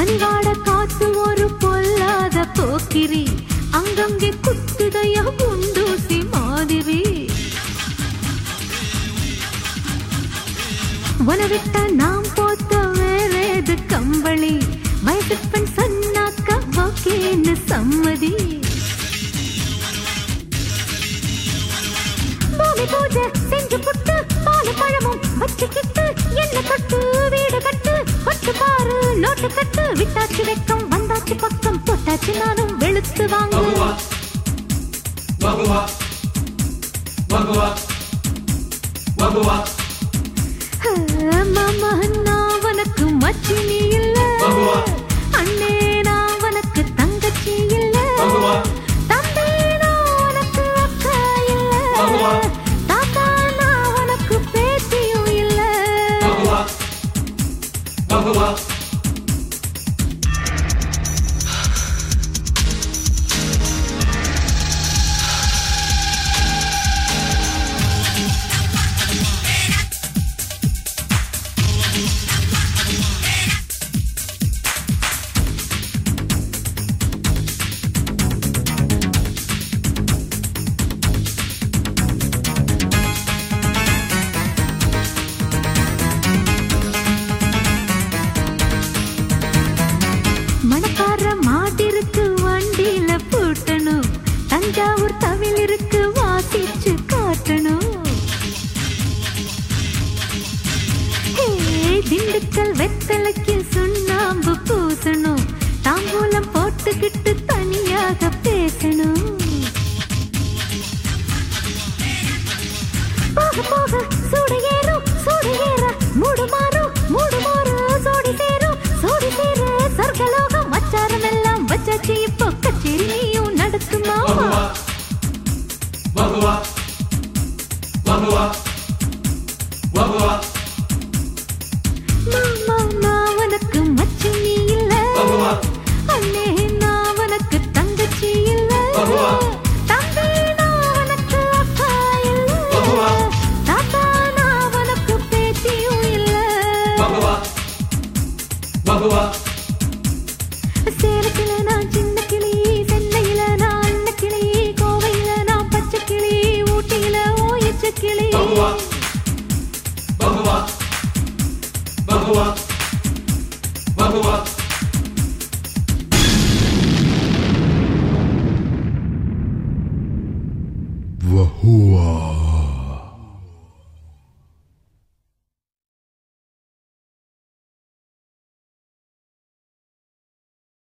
வெளிவாட காத்து ஒரு பொல்லாத போக்கிரி அங்கங்கே குத்துதையா குண்டூசி மாதிரி உனவிட்ட நாம் போத்த வேறேது கம்பளி வயசு பெண் சொன்னாக்க ஓகேன்னு சம்மதி பூமி பூஜை செஞ்சு புட்டு பாலு பழமும் வச்சுக்கிட்டு என்ன கட்டு வீடு கட்டு கொட்டு பாரு நோட்டு கட்டு விட்டாச்சு வெக்கம் வந்தாச்சு பக்கம் போட்டாச்சு நானும் வெளுத்து வாங்கு Wagua. Wagua. Wagua. மாமா நான் உனக்கு மச்சி நீ இல்ல பகுவா. அண்ணே நான் உனக்கு தங்கச்சி இல்ல பகுவா. தம்பி நான் உனக்கு அக்கா இல்ல பகுவா. தாத்தா நான் உனக்கு பேத்தியும் இல்ல Wagua. Wagua. மணக்கார மாட்டிருக்கு வண்டியில பூட்டணும் தஞ்சாவூர் தவிலிருக்கு வாசிச்சு காட்டணும் ஹே, திண்டுக்கல் வெத்தலைக்கு சுண்ணாம்பு பூசணும் தாம்பூலம் போட்டுக்கிட்டு தனியாக பேசணும் போக போக சூடு ஏறும் சூடு ஏற மூடு மாறும் மூடு மாறு சோடி சேரும் சோடி சேரு சொர்க்கலோகம் அச்சாரம் எல்லாம் வச்சாச்சு இப்போ கச்சேரி நீயும் நடத்துமா Wagua. Wagua. Wagua. மாமா நான் உனக்கு மச்சி நீ இல்ல Wagua. அண்ணே நான் உனக்கு தங்கச்சி இல்ல பகுவா. தம்பி நான் உனக்கு அக்கா இல்ல பகுவா. தாத்தா நான் உனக்கு பேத்தியும் இல்ல Wagua. Wagua. சேலத்துல நான் சின்ன கிளி சென்னையில நான் அண்ண கிளி கோவையில நான் பச்சை கிளி ஊட்டியில ஓயச்ச கிளி Wagua. Wagua. Wagua.